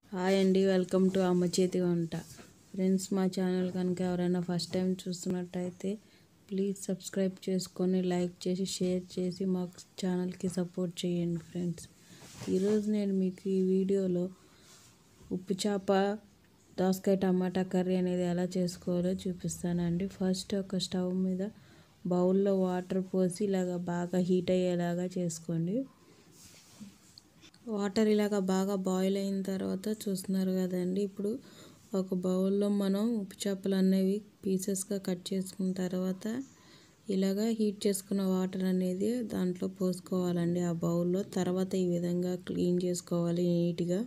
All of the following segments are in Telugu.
హాయ్ అండి వెల్కమ్ టు అమ్మ చేతి వంట ఫ్రెండ్స్ మా ఛానల్ కనుక ఎవరైనా ఫస్ట్ టైం చూస్తున్నట్టయితే ప్లీజ్ సబ్స్క్రైబ్ చేసుకొని లైక్ చేసి షేర్ చేసి మా ఛానల్కి సపోర్ట్ చేయండి ఫ్రెండ్స్ ఈరోజు నేను మీకు ఈ వీడియోలో ఉప్పు చేప దోసకాయ టమాటా కర్రీ అనేది ఎలా చేసుకోవాలో చూపిస్తానండి ఫస్ట్ ఒక స్టవ్ మీద బౌల్లో వాటర్ పోసి ఇలాగ బాగా హీట్ అయ్యేలాగా చేసుకోండి వాటర్ ఇలాగ బాగా బాయిల్ అయిన తర్వాత చూస్తున్నారు కదండి ఇప్పుడు ఒక బౌల్లో మనం ఉప్పు చేపలు అనేవి పీసెస్గా కట్ చేసుకున్న తర్వాత ఇలాగ హీట్ చేసుకున్న వాటర్ అనేది దాంట్లో పోసుకోవాలండి ఆ బౌల్లో తర్వాత ఈ విధంగా క్లీన్ చేసుకోవాలి నీట్గా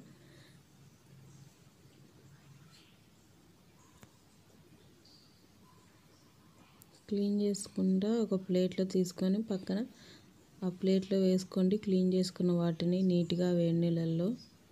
క్లీన్ చేసుకుంటా ఒక ప్లేట్లో తీసుకొని పక్కన ఆ ప్లేట్లో వేసుకోండి క్లీన్ చేసుకున్న వాటిని నీట్గా వేడి నీళ్ళల్లో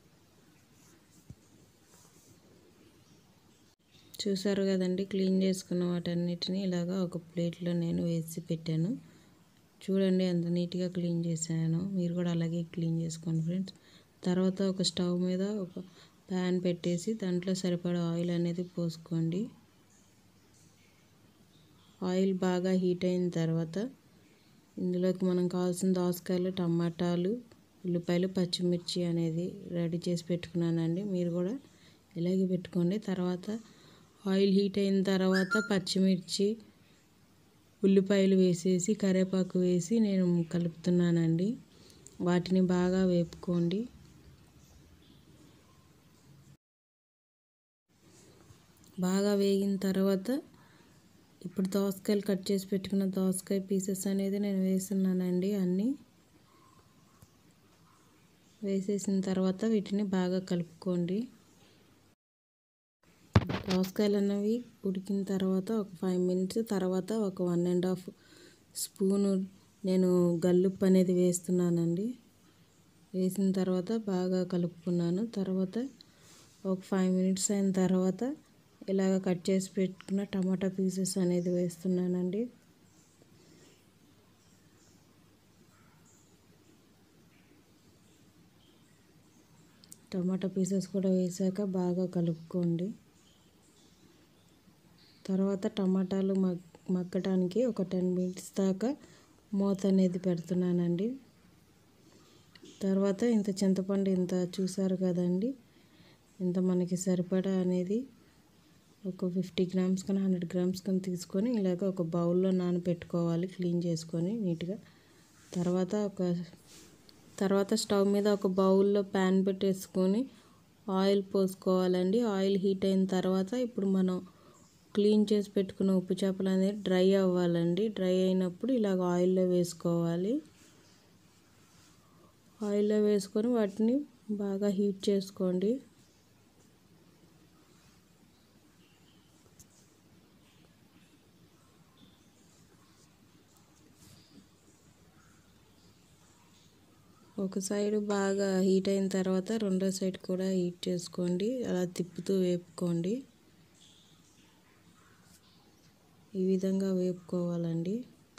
చూసారు కదండి క్లీన్ చేసుకున్న వాటన్నిటిని ఇలాగా ఒక ప్లేట్లో నేను వేసి పెట్టాను చూడండి ఎంత నీట్గా క్లీన్ చేశాను మీరు కూడా అలాగే క్లీన్ చేసుకోండి ఫ్రెండ్స్ తర్వాత ఒక స్టవ్ మీద ఒక ప్యాన్ పెట్టేసి దాంట్లో సరిపడా ఆయిల్ అనేది పోసుకోండి ఆయిల్ బాగా హీట్ అయిన తర్వాత ఇందులోకి మనం కావాల్సిన దోసకాయలు టమాటాలు ఉల్లిపాయలు పచ్చిమిర్చి అనేది రెడీ చేసి పెట్టుకున్నానండి మీరు కూడా ఇలాగే పెట్టుకోండి తర్వాత ఆయిల్ హీట్ అయిన తర్వాత పచ్చిమిర్చి ఉల్లిపాయలు వేసేసి కరివేపాకు వేసి నేను కలుపుతున్నానండి వాటిని బాగా వేపుకోండి బాగా వేగిన తర్వాత ఇప్పుడు దోసకాయలు కట్ చేసి పెట్టుకున్న దోసకాయ పీసెస్ అనేది నేను వేస్తున్నానండి అన్నీ వేసేసిన తర్వాత వీటిని బాగా కలుపుకోండి దోసకాయలు అనేవి ఉడికిన తర్వాత ఒక ఫైవ్ మినిట్స్ తర్వాత ఒక వన్ అండ్ హాఫ్ స్పూను నేను గల్లుప్పు అనేది వేస్తున్నానండి వేసిన తర్వాత బాగా కలుపుకున్నాను తర్వాత ఒక ఫైవ్ మినిట్స్ అయిన తర్వాత ఇలాగ కట్ చేసి పెట్టుకున్న టమాటా పీసెస్ అనేది వేస్తున్నానండి టమాటా పీసెస్ కూడా వేసాక బాగా కలుపుకోండి తర్వాత టమాటాలు మగ్ మగ్గడానికి ఒక టెన్ మినిట్స్ దాకా మూత అనేది పెడుతున్నానండి తర్వాత ఇంత చింతపండు ఇంత చూసారు కదండి ఇంత మనకి సరిపడా అనేది ఒక ఫిఫ్టీ గ్రామ్స్ కానీ హండ్రెడ్ గ్రామ్స్ కానీ తీసుకొని ఇలాగ ఒక బౌల్లో నానబెట్టుకోవాలి క్లీన్ చేసుకొని నీట్గా తర్వాత ఒక తర్వాత స్టవ్ మీద ఒక బౌల్లో ప్యాన్ పెట్టేసుకొని ఆయిల్ పోసుకోవాలండి ఆయిల్ హీట్ అయిన తర్వాత ఇప్పుడు మనం క్లీన్ చేసి పెట్టుకున్న ఉప్పు చేపలు అనేది డ్రై అవ్వాలండి డ్రై అయినప్పుడు ఇలాగ ఆయిల్లో వేసుకోవాలి ఆయిల్లో వేసుకొని వాటిని బాగా హీట్ చేసుకోండి ఒక సైడ్ బాగా హీట్ అయిన తర్వాత రెండో సైడ్ కూడా హీట్ చేసుకోండి అలా తిప్పుతూ వేపుకోండి ఈ విధంగా వేపుకోవాలండి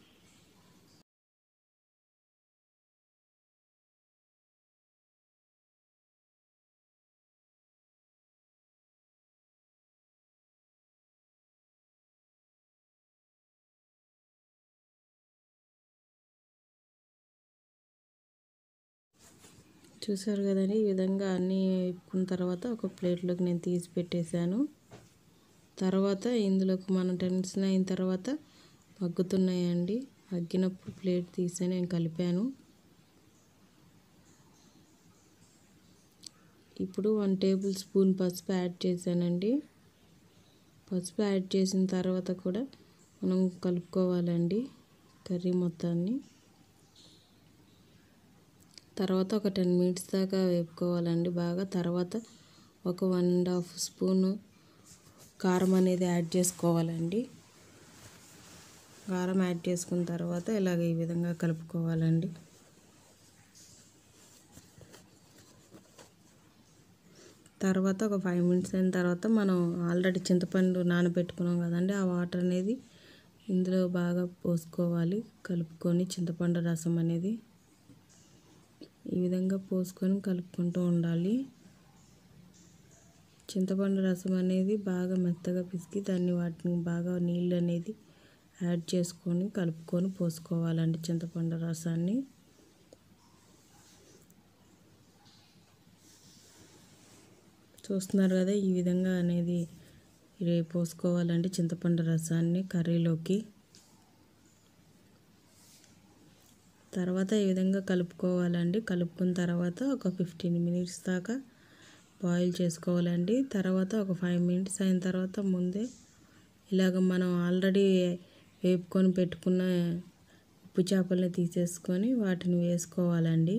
చూసారు కదండి ఈ విధంగా అన్నీ వేపుకున్న తర్వాత ఒక ప్లేట్లోకి నేను తీసి పెట్టేశాను తర్వాత ఇందులోకి మనం టెన్షన్ అయిన తర్వాత మగ్గుతున్నాయండి మగ్గినప్పుడు ప్లేట్ తీసి నేను కలిపాను ఇప్పుడు వన్ టేబుల్ స్పూన్ పసుపు యాడ్ చేశానండి పసుపు యాడ్ చేసిన తర్వాత కూడా మనం కలుపుకోవాలండి కర్రీ మొత్తాన్ని తర్వాత ఒక టెన్ మినిట్స్ దాకా వేపుకోవాలండి బాగా తర్వాత ఒక వన్ అండ్ హాఫ్ స్పూను కారం అనేది యాడ్ చేసుకోవాలండి కారం యాడ్ చేసుకున్న తర్వాత ఇలాగ ఈ విధంగా కలుపుకోవాలండి తర్వాత ఒక ఫైవ్ మినిట్స్ అయిన తర్వాత మనం ఆల్రెడీ చింతపండు నానబెట్టుకున్నాం కదండి ఆ వాటర్ అనేది ఇందులో బాగా పోసుకోవాలి కలుపుకొని చింతపండు రసం అనేది ఈ విధంగా పోసుకొని కలుపుకుంటూ ఉండాలి చింతపండు రసం అనేది బాగా మెత్తగా పిసికి దాన్ని వాటిని బాగా నీళ్ళు అనేది యాడ్ చేసుకొని కలుపుకొని పోసుకోవాలండి చింతపండు రసాన్ని చూస్తున్నారు కదా ఈ విధంగా అనేది ఇది పోసుకోవాలండి చింతపండు రసాన్ని కర్రీలోకి తర్వాత ఈ విధంగా కలుపుకోవాలండి కలుపుకున్న తర్వాత ఒక ఫిఫ్టీన్ మినిట్స్ దాకా బాయిల్ చేసుకోవాలండి తర్వాత ఒక ఫైవ్ మినిట్స్ అయిన తర్వాత ముందే ఇలాగ మనం ఆల్రెడీ వేపుకొని పెట్టుకున్న ఉప్పు చేపల్ని తీసేసుకొని వాటిని వేసుకోవాలండి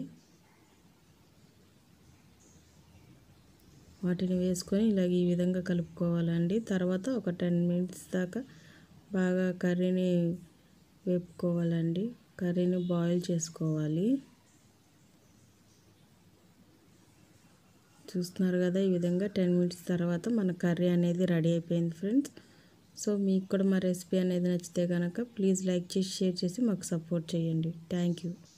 వాటిని వేసుకొని ఇలాగ ఈ విధంగా కలుపుకోవాలండి తర్వాత ఒక టెన్ మినిట్స్ దాకా బాగా కర్రీని వేపుకోవాలండి కర్రీని బాయిల్ చేసుకోవాలి చూస్తున్నారు కదా ఈ విధంగా టెన్ మినిట్స్ తర్వాత మన కర్రీ అనేది రెడీ అయిపోయింది ఫ్రెండ్స్ సో మీకు కూడా మా రెసిపీ అనేది నచ్చితే కనుక ప్లీజ్ లైక్ చేసి షేర్ చేసి మాకు సపోర్ట్ చేయండి థ్యాంక్ యూ